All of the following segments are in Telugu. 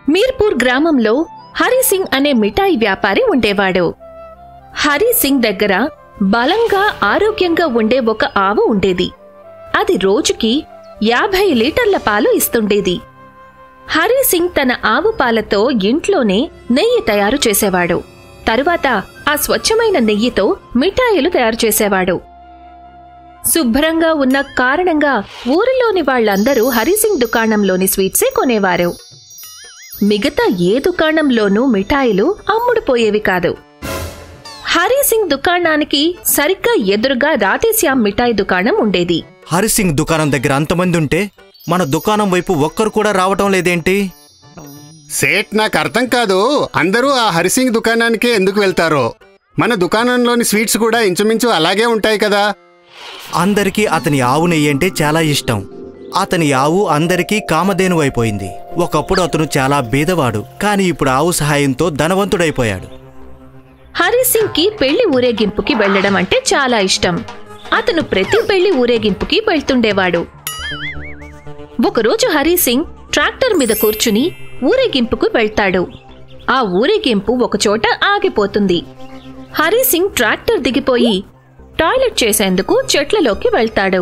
మీర్పూర్ గ్రామంలో హరిసింగ్ అనే మిఠాయి వ్యాపారి ఉండేవాడు హరిసింగ్ దగ్గర బలంగా ఆరోగ్యంగా ఉండే ఒక ఆవు ఉండేది అది రోజుకి యాభై లీటర్ల పాలు ఇస్తుండేది హరిసింగ్ తన ఆవు పాలతో ఇంట్లోనే నెయ్యి తయారు చేసేవాడు తరువాత ఆ స్వచ్ఛమైన నెయ్యితో మిఠాయిలు తయారు చేసేవాడు శుభ్రంగా ఉన్న కారణంగా ఊరిలోని వాళ్ళందరూ హరిసింగ్ దుకాణంలోని స్వీట్సే కొనేవారు మిగతా ఏ దుకాణంలోనూ మిఠాయిలు అమ్ముడుపోయేవి కాదు హరిసింగ్ దుకాణానికి సరిగ్గా ఎదురుగా రాధేశ్యామ్ మిఠాయి దుకాణం ఉండేది హరిసింగ్ దుకాణం దగ్గర అంతమంది ఉంటే మన దుకాణం వైపు ఒక్కరు కూడా రావటం లేదేంటి సేట్ నాకు అర్థం కాదు అందరూ ఆ హరిసింగ్ దుకాణానికే ఎందుకు వెళ్తారో మన దుకాణంలోని స్వీట్స్ కూడా ఇంచుమించు అలాగే ఉంటాయి కదా అందరికీ అతని ఆవు నెయ్యి అంటే చాలా ఇష్టం అతని ఆవు అందరికీ కామధేను అయిపోయింది ఒకప్పుడు అతను చాలా బీదవాడు కానీ ఇప్పుడు ఆవు సహాయంతో ధనవంతుడైపోయాడు హరిసింగ్ కి పెళ్లి ఊరేగింపుకి వెళ్లడం అంటే చాలా ఇష్టం అతను ప్రతి పెళ్లి ఊరేగింపుకి వెళ్తుండేవాడు ఒకరోజు హరిసింగ్ ట్రాక్టర్ మీద కూర్చుని ఊరేగింపుకు వెళ్తాడు ఆ ఊరేగింపు ఒకచోట ఆగిపోతుంది హరిసింగ్ ట్రాక్టర్ దిగిపోయి టాయిలెట్ చేసేందుకు చెట్లలోకి వెళ్తాడు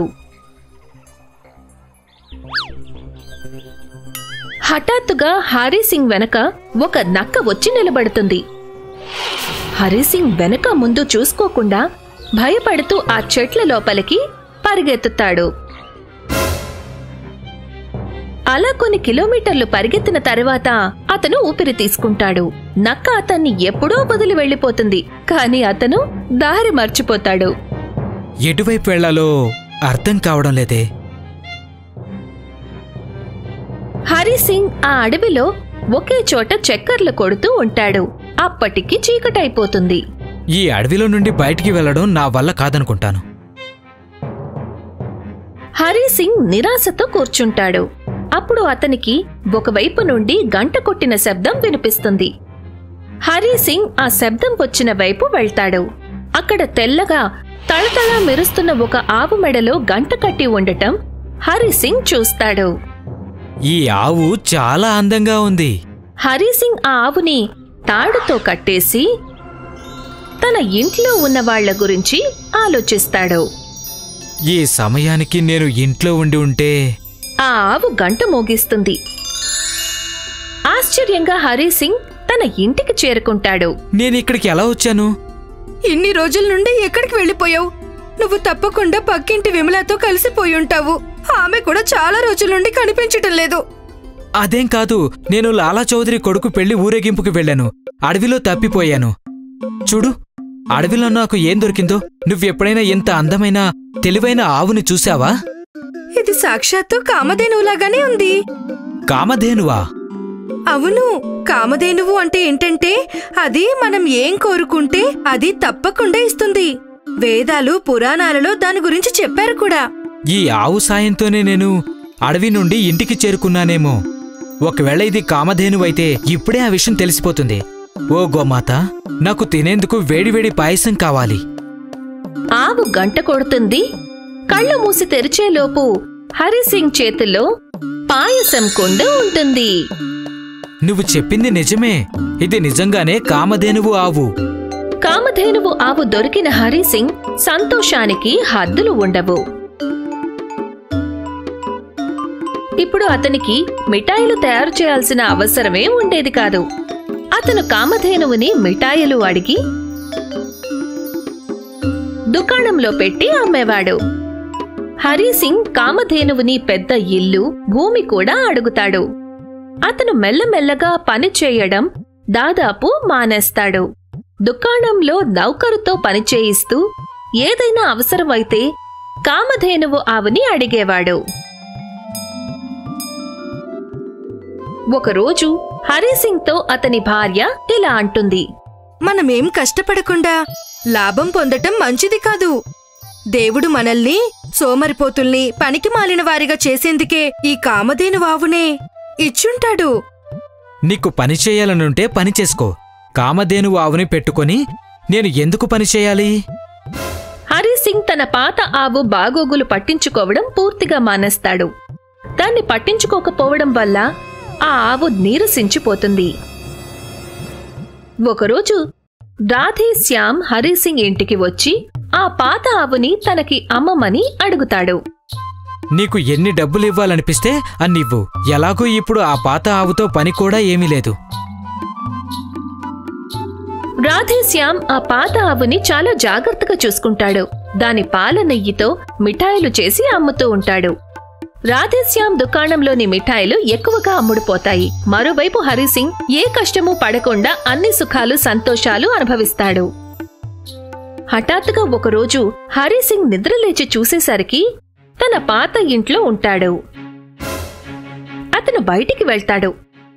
హఠాత్తుగా హరిసింగ్ వెనక ఒక నక్క వచ్చి నిలబడుతుంది హరిసింగ్ వెనక ముందు చూసుకోకుండా భయపడుతూ ఆ చెట్ల లోపలికి పరిగెత్తుతాడు అలా కొన్ని కిలోమీటర్లు పరిగెత్తిన తర్వాత అతను ఊపిరి తీసుకుంటాడు నక్క అతన్ని ఎప్పుడో వదిలి వెళ్ళిపోతుంది కానీ అతను దారి మర్చిపోతాడు ఎటువైపు వెళ్లాలో అర్థం కావడం లేదే హరిసింగ్ ఆ అడవిలో ఒకే చోట చక్కర్లు కొడుతూ ఉంటాడు అప్పటికి చీకటైపోతుంది ఈ అడవిలో నుండి బయటికి వెళ్లడం నా వల్ల కాదనుకుంటాను హరిసింగ్ నిరాశతో కూర్చుంటాడు అప్పుడు అతనికి ఒకవైపు నుండి గంట కొట్టిన శబ్దం వినిపిస్తుంది హరిసింగ్ ఆ శబ్దం వచ్చిన వైపు వెళ్తాడు అక్కడ తెల్లగా తళతళ మెరుస్తున్న ఒక ఆవు మెడలో గంట కట్టి ఉండటం హరిసింగ్ చూస్తాడు ఈ ఆవు చాలా అందంగా ఉంది హరిసింగ్ ఆ ఆవుని తాడుతో కట్టేసి తన ఇంట్లో ఉన్న వాళ్ళ గురించి ఆలోచిస్తాడు ఈ సమయానికి నేను ఇంట్లో ఉండి ఉంటే ఆ ఆవు గంట మోగిస్తుంది ఆశ్చర్యంగా హరిసింగ్ తన ఇంటికి చేరుకుంటాడు నేను ఇక్కడికి ఎలా వచ్చాను ఇన్ని రోజుల నుండి ఎక్కడికి వెళ్ళిపోయావు నువ్వు తప్పకుండా పక్కింటి విమలతో కలిసిపోయి ఉంటావు ఆమె కూడా చాలా రోజుల నుండి కనిపించటం లేదు అదేం కాదు నేను లాలా చౌదరి కొడుకు పెళ్లి ఊరేగింపుకి వెళ్ళాను అడవిలో తప్పిపోయాను చూడు అడవిలో నాకు ఏం దొరికిందో నువ్వెప్పుడైనా ఇంత అందమైన తెలివైన ఆవుని చూసావా ఇది సాక్షాత్తు కామధేనువులాగానే ఉంది కామధేనువా అవును కామధేనువు అంటే ఏంటంటే అది మనం ఏం కోరుకుంటే అది తప్పకుండా ఇస్తుంది వేదాలు పురాణాలలో దాని గురించి చెప్పారు కూడా ఈ ఆవు సాయంతోనే నేను అడవి నుండి ఇంటికి చేరుకున్నానేమో ఒకవేళ ఇది కామధేనువైతే ఇప్పుడే ఆ విషయం తెలిసిపోతుంది ఓ గోమాత నాకు తినేందుకు వేడివేడి పాయసం కావాలి ఆవు గంట కొడుతుంది కళ్ళు మూసి తెరిచేలోపు హరిసింగ్ చేతిలో పాయసం కుండ ఉంటుంది నువ్వు చెప్పింది నిజమే ఇది నిజంగానే కామధేనువు ఆవు కామధేనువు ఆవు దొరికిన హరిసింగ్ సంతోషానికి హద్దులు ఉండవు ఇప్పుడు అతనికి మిఠాయిలు తయారు చేయాల్సిన అవసరమే ఉండేది కాదు అతను కామధేనువుని మిఠాయిలు అడిగి దుకాణంలో పెట్టి అమ్మేవాడు హరిసింగ్ కామధేనువుని పెద్ద ఇల్లు భూమి కూడా అడుగుతాడు అతను మెల్లమెల్లగా పని చేయడం దాదాపు మానేస్తాడు దుకాణంలో నౌకరుతో పనిచేయిస్తూ ఏదైనా అవసరమైతే కామధేనువు ఆవుని అడిగేవాడు ఒకరోజు హరిసింగ్తో అతని భార్య ఇలా అంటుంది మనమేం కష్టపడకుండా లాభం పొందటం మంచిది కాదు దేవుడు మనల్ని సోమరిపోతుల్ని పనికి మాలిన వారిగా చేసేందుకే ఈ కామధేను వావునే ఇచ్చుంటాడు నీకు పని చేయాలనుంటే పని చేసుకో కామధేనువు ఆవుని పెట్టుకొని నేను ఎందుకు పని చేయాలి హరిసింగ్ తన పాత ఆవు బాగోగులు పట్టించుకోవడం పూర్తిగా మానేస్తాడు దాన్ని పట్టించుకోకపోవడం వల్ల ఆ ఆవు నీరసించిపోతుంది ఒకరోజు రాధే శ్యామ్ హరిసింగ్ ఇంటికి వచ్చి ఆ పాత ఆవుని తనకి అమ్మమని అడుగుతాడు నీకు ఎన్ని డబ్బులు ఇవ్వాలనిపిస్తే అన్నివ్వు ఎలాగో ఇప్పుడు ఆ పాత ఆవుతో పని కూడా ఏమీ లేదు రాధేశ్యామ్ ఆ పాత ఆవుని చాలా జాగ్రత్తగా చూసుకుంటాడు దాని పాల నెయ్యితో మిఠాయిలు చేసి అమ్ముతూ ఉంటాడు రాధేశ్యామ్ దుకాణంలోని మిఠాయిలు ఎక్కువగా అమ్ముడుపోతాయి మరోవైపు హరిసింగ్ ఏ కష్టమూ పడకుండా అన్ని సుఖాలు సంతోషాలు అనుభవిస్తాడు హఠాత్తుగా ఒకరోజు హరిసింగ్ నిద్రలేచి చూసేసరికి తన పాత ఇంట్లో ఉంటాడు అతను బయటికి వెళ్తాడు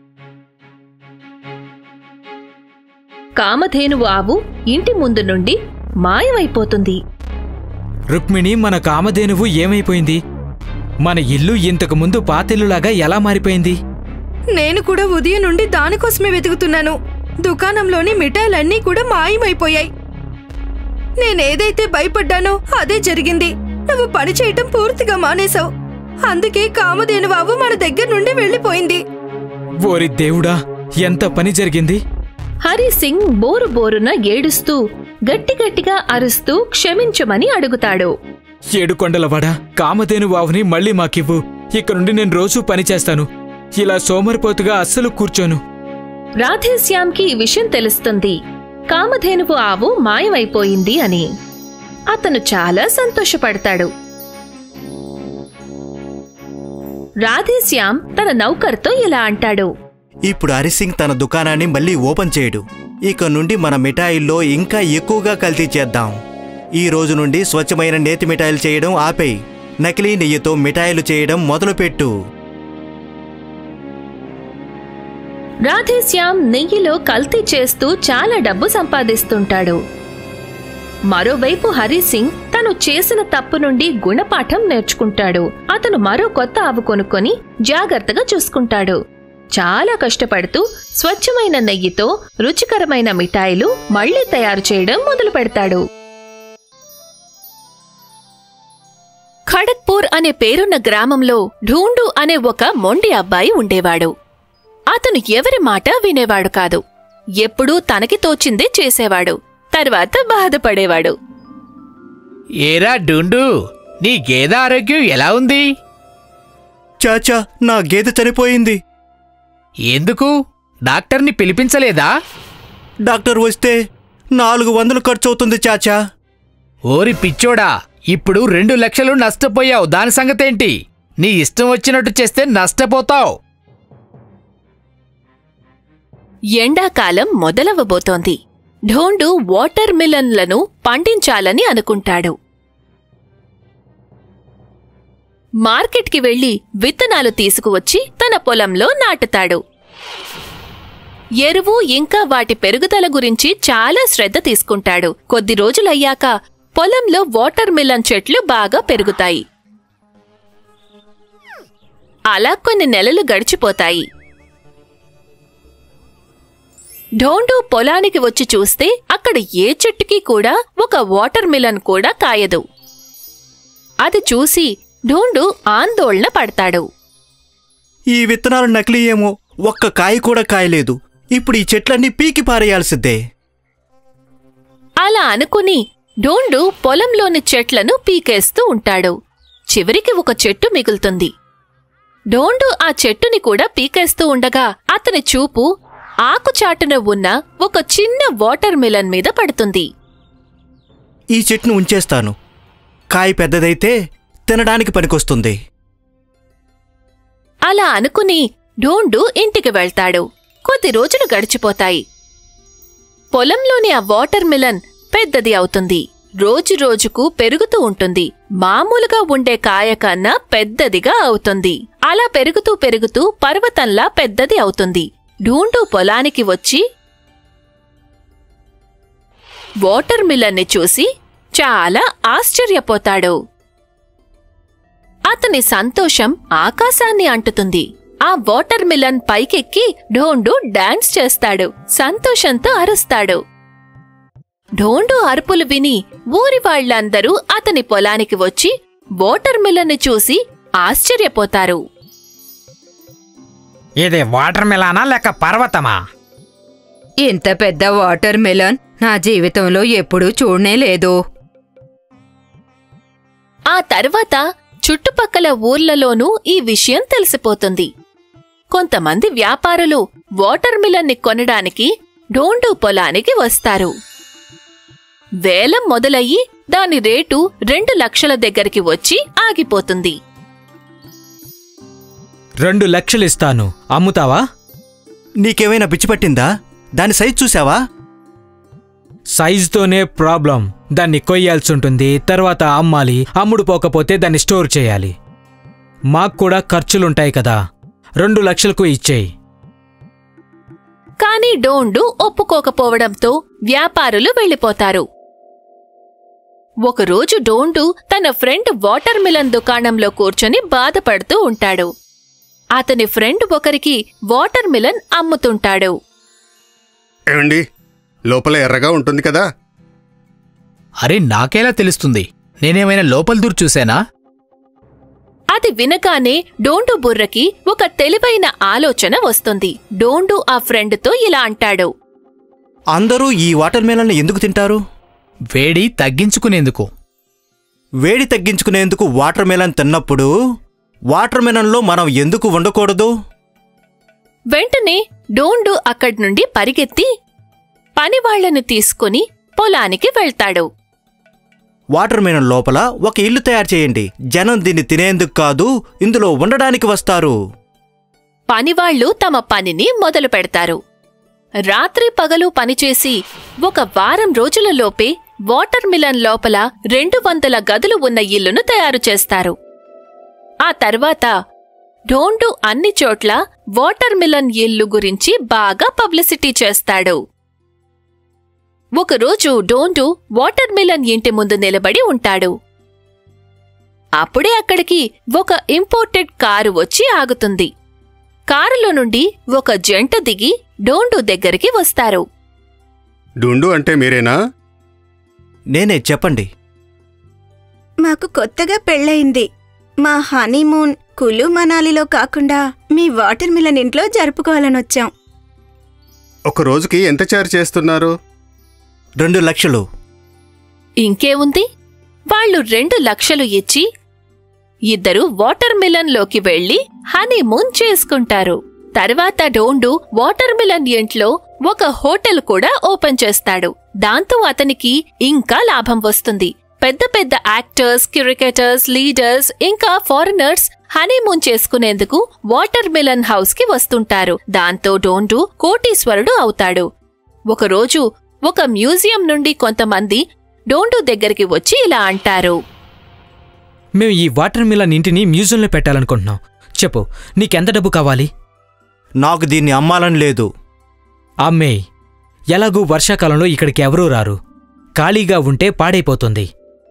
కామధేనువు ఆవు ఇంటి ముందు నుండి మాయమైపోతుంది రుక్మిణి మన కామధేనువు ఏమైపోయింది మన ఇల్లు ఇంతకు ముందు పాతిల్లులాగా ఎలా మారిపోయింది నేను కూడా ఉదయం నుండి దానికోసమే వెతుకుతున్నాను దుకాణంలోని మిఠాయిలన్నీ కూడా మాయమైపోయాయి నేనేదైతే భయపడ్డానో అదే జరిగింది నువ్వు పని చేయటం పూర్తిగా మానేశావు అందుకే కామధేనువావు మన దగ్గర నుండి వెళ్ళిపోయింది ఓరి దేవుడా ఎంత పని జరిగింది హరి సింగ్ బోరు బోరున ఏడుస్తూ గట్టిగట్టిగా అరుస్తూ క్షమించమని అడుగుతాడు ఏడుకొండలవాడ కామధేను వావుని మళ్ళీ మాకివ్వు ఇక నుండి నేను రోజూ పని చేస్తాను ఇలా సోమరిపోతుగా అస్సలు కూర్చోను రాధేశ్యామ్కి ఈ విషయం తెలుస్తుంది కామధేనువు ఆవు మాయమైపోయింది అని అతను చాలా సంతోషపడతాడు రాధేశ్యామ్ తన నౌకర్తో ఇలా అంటాడు ఇప్పుడు హరిసింగ్ తన దుకాణాన్ని మళ్ళీ ఓపెన్ చేయడు ఇక నుండి మన మిఠాయిల్లో ఇంకా ఎక్కువగా కల్తీ చేద్దాం ఈ రోజు నుండి స్వచ్ఛమైన నేతి మిఠాయిలు చేయడం ఆపేయి నకిలీ నెయ్యితో మిఠాయిలు చేయడం మొదలుపెట్టు రాధేశ్యామ్ నెయ్యిలో కల్తీ చేస్తూ చాలా డబ్బు సంపాదిస్తుంటాడు మరోవైపు హరి సింగ్ తను చేసిన తప్పు నుండి గుణపాఠం నేర్చుకుంటాడు అతను మరో కొత్త ఆవు కొనుక్కొని జాగ్రత్తగా చూసుకుంటాడు చాలా కష్టపడుతూ స్వచ్ఛమైన నెయ్యితో రుచికరమైన మిఠాయిలు మళ్లీ తయారు చేయడం మొదలు పెడతాడు ఖడక్పూర్ అనే పేరున్న గ్రామంలో ఢూండు అనే ఒక మొండి అబ్బాయి ఉండేవాడు అతను ఎవరి మాట వినేవాడు కాదు ఎప్పుడూ తనకి తోచిందే చేసేవాడు తర్వాత బాధపడేవాడు ఏరా డుండు నీ గేదె ఆరోగ్యం ఎలా ఉంది చాచా నా గేదె చనిపోయింది ఎందుకు డాక్టర్ని పిలిపించలేదా డాక్టర్ వస్తే నాలుగు వందలు ఖర్చు అవుతుంది చాచా ఓరి పిచ్చోడా ఇప్పుడు రెండు లక్షలు నష్టపోయావు దాని సంగతేంటి నీ ఇష్టం వచ్చినట్టు చేస్తే నష్టపోతావు ఎండాకాలం మొదలవబోతోంది ఢోండు వాటర్ మిలన్లను పండించాలని అనుకుంటాడు మార్కెట్కి వెళ్లి విత్తనాలు తీసుకువచ్చి తన పొలంలో నాటుతాడు ఎరువు ఇంకా వాటి పెరుగుదల గురించి చాలా శ్రద్ధ తీసుకుంటాడు కొద్ది రోజులయ్యాక పొలంలో వాటర్ మిలన్ చెట్లు బాగా పెరుగుతాయి అలా కొన్ని నెలలు గడిచిపోతాయి ఢోండు పొలానికి వచ్చి చూస్తే అక్కడ ఏ చెట్టుకి కూడా ఒక వాటర్ మిలన్ కూడా కాయదు అది చూసి ఢోండు ఆందోళన పడతాడు ఈ విత్తనాలు నకిలీ ఏమో ఒక్క కాయ కూడా కాయలేదు ఇప్పుడు ఈ చెట్లన్నీ పీకి పారేయాల్సిందే అలా అనుకుని ఢోండు పొలంలోని చెట్లను పీకేస్తూ ఉంటాడు చివరికి ఒక చెట్టు మిగులుతుంది ఢోండు ఆ చెట్టుని కూడా పీకేస్తూ ఉండగా అతని చూపు ఆకుచాటున ఉన్న ఒక చిన్న వాటర్ మిలన్ మీద పడుతుంది ఈ చెట్టును ఉంచేస్తాను కాయ పెద్దదైతే తినడానికి పనికొస్తుంది అలా అనుకుని ఢోండు ఇంటికి వెళ్తాడు కొద్ది రోజులు గడిచిపోతాయి పొలంలోని ఆ వాటర్ మిలన్ పెద్దది అవుతుంది రోజు రోజుకు పెరుగుతూ ఉంటుంది మామూలుగా ఉండే కాయ కన్నా పెద్దదిగా అవుతుంది అలా పెరుగుతూ పెరుగుతూ పర్వతంలా పెద్దది అవుతుంది ఢూండు పొలానికి వచ్చి వాటర్ మిలన్ని చూసి చాలా ఆశ్చర్యపోతాడు అతని సంతోషం ఆకాశాన్ని అంటుతుంది ఆ వాటర్ మిలన్ పైకెక్కి ఢోండు డాన్స్ చేస్తాడు సంతోషంతో అరుస్తాడు ఢోండు అరుపులు విని ఊరి వాళ్ళందరూ అతని పొలానికి వచ్చి వాటర్ మిలన్ చూసి ఆశ్చర్యపోతారు ఇది వాటర్ మిలానా లేక పర్వతమా ఇంత పెద్ద వాటర్ మెలన్ నా జీవితంలో ఎప్పుడూ చూడనే లేదు ఆ తర్వాత చుట్టుపక్కల ఊర్లలోనూ ఈ విషయం తెలిసిపోతుంది కొంతమంది వ్యాపారులు వాటర్ మిలన్ని కొనడానికి డోండు పొలానికి వస్తారు వేలం మొదలయ్యి దాని రేటు రెండు లక్షల దగ్గరికి వచ్చి ఆగిపోతుంది రెండు లక్షలిస్తాను అమ్ముతావా నీకేమైనా పిచ్చి పట్టిందా దాని సైజ్ చూసావా సైజుతోనే ప్రాబ్లం దాన్ని కొయ్యాల్సి ఉంటుంది తర్వాత అమ్మాలి అమ్ముడు పోకపోతే దాన్ని స్టోర్ చేయాలి మాకు కూడా ఖర్చులుంటాయి కదా రెండు లక్షలకు ఇచ్చేయి కాని డోండు ఒప్పుకోకపోవడంతో వ్యాపారులు వెళ్ళిపోతారు ఒకరోజు డోండు తన ఫ్రెండ్ వాటర్ మిలన్ దుకాణంలో కూర్చొని బాధపడుతూ ఉంటాడు అతని ఫ్రెండ్ ఒకరికి వాటర్ మిలన్ అమ్ముతుంటాడు ఏమండి లోపల ఎర్రగా ఉంటుంది కదా అరే నాకేలా తెలుస్తుంది నేనేమైనా లోపల దూరు చూశానా అది వినగానే డోండు బుర్రకి ఒక తెలివైన ఆలోచన వస్తుంది డోండు ఆ ఫ్రెండ్తో ఇలా అంటాడు అందరూ ఈ వాటర్ మెలన్ ఎందుకు తింటారు వేడి తగ్గించుకునేందుకు వేడి తగ్గించుకునేందుకు వాటర్ మెలన్ తిన్నప్పుడు వాటర్ మెలన్లో మనం ఎందుకు ఉండకూడదు వెంటనే డోండు అక్కడి నుండి పరిగెత్తి పనివాళ్లను తీసుకుని పొలానికి వెళ్తాడు వాటర్ మెలన్ లోపల ఒక ఇల్లు తయారు చేయండి జనం దీన్ని తినేందుకు కాదు ఇందులో ఉండడానికి వస్తారు పనివాళ్లు తమ పనిని మొదలు పెడతారు రాత్రి పగలు పనిచేసి ఒక వారం రోజులలోపే వాటర్ మిలన్ లోపల రెండు వందల గదులు ఉన్న ఇల్లును తయారు చేస్తారు ఆ తర్వాత డోండు అన్ని చోట్ల వాటర్ మిలన్ ఇల్లు గురించి బాగా పబ్లిసిటీ చేస్తాడు ఒకరోజు డోండు వాటర్ మిలన్ ఇంటి ముందు నిలబడి ఉంటాడు అప్పుడే అక్కడికి ఒక ఇంపోర్టెడ్ కారు వచ్చి ఆగుతుంది కారులో నుండి ఒక జంట దిగి డోండు దగ్గరికి వస్తారు డుండు అంటే మీరేనా నేనే చెప్పండి మాకు కొత్తగా పెళ్ళయింది మా హనీమూన్ కులు మనాలిలో కాకుండా మీ వాటర్ మిలన్ ఇంట్లో జరుపుకోవాలనొచ్చాం ఒక రోజుకి ఎంత చార్జ్ చేస్తున్నారు రెండు లక్షలు ఇంకేముంది వాళ్ళు రెండు లక్షలు ఇచ్చి ఇద్దరు వాటర్ మిలన్ లోకి వెళ్లి హనీమూన్ చేసుకుంటారు తర్వాత డోండు వాటర్ మిలన్ ఇంట్లో ఒక హోటల్ కూడా ఓపెన్ చేస్తాడు దాంతో అతనికి ఇంకా లాభం వస్తుంది పెద్ద పెద్ద యాక్టర్స్ క్రికెటర్స్ లీడర్స్ ఇంకా ఫారినర్స్ హనీమూన్ చేసుకునేందుకు వాటర్ మిలన్ హౌస్ కి వస్తుంటారు దాంతో డోండు కోటీశ్వరుడు అవుతాడు ఒకరోజు ఒక మ్యూజియం నుండి కొంతమంది డోండు దగ్గరికి వచ్చి ఇలా అంటారు మేము ఈ వాటర్ మిలన్ ఇంటిని మ్యూజియంలో పెట్టాలనుకుంటున్నాం చెప్పు నీకెంత డబ్బు కావాలి నాకు దీన్ని అమ్మాలని లేదు అమ్మేయ్ ఎలాగూ వర్షాకాలంలో ఇక్కడికి ఎవరూ రారు ఖాళీగా ఉంటే పాడైపోతుంది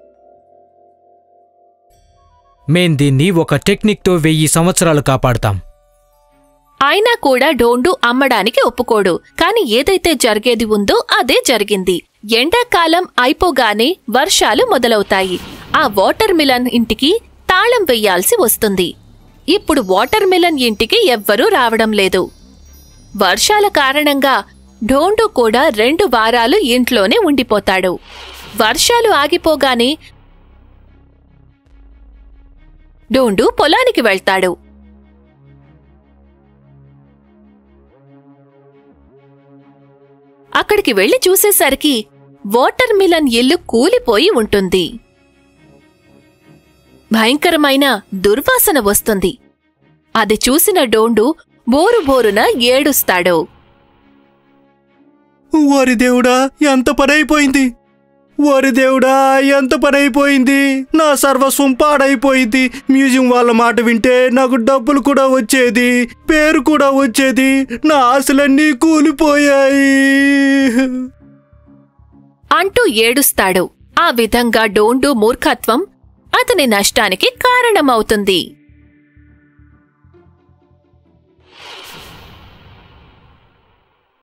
మేం దీన్ని ఒక టెక్నిక్తో వెయ్యి సంవత్సరాలు కాపాడుతాం అయినా కూడా డోండు అమ్మడానికి ఒప్పుకోడు కాని ఏదైతే జరిగేది ఉందో అదే జరిగింది ఎండాకాలం అయిపోగానే వర్షాలు మొదలవుతాయి ఆ వాటర్ మిలన్ ఇంటికి తాళం వెయ్యాల్సి వస్తుంది ఇప్పుడు వాటర్ మిలన్ ఇంటికి ఎవ్వరూ రావడం లేదు వర్షాల కారణంగా డోండు కూడా రెండు వారాలు ఇంట్లోనే ఉండిపోతాడు వర్షాలు ఆగిపోగానే డోండు పొలానికి వెళ్తాడు అక్కడికి వెళ్లి చూసేసరికి వాటర్ మిలన్ ఇల్లు కూలిపోయి ఉంటుంది భయంకరమైన దుర్వాసన వస్తుంది అది చూసిన డోండు బోరు బోరున ఏడుస్తాడు ఓరి దేవుడా ఎంత పనైపోయింది ఓరి దేవుడా ఎంత పనైపోయింది నా సర్వస్వం పాడైపోయింది మ్యూజియం వాళ్ళ మాట వింటే నాకు డబ్బులు కూడా వచ్చేది పేరు కూడా వచ్చేది నా ఆశలన్నీ కూలిపోయాయి అంటూ ఏడుస్తాడు ఆ విధంగా డోండు మూర్ఖత్వం అతని నష్టానికి కారణమవుతుంది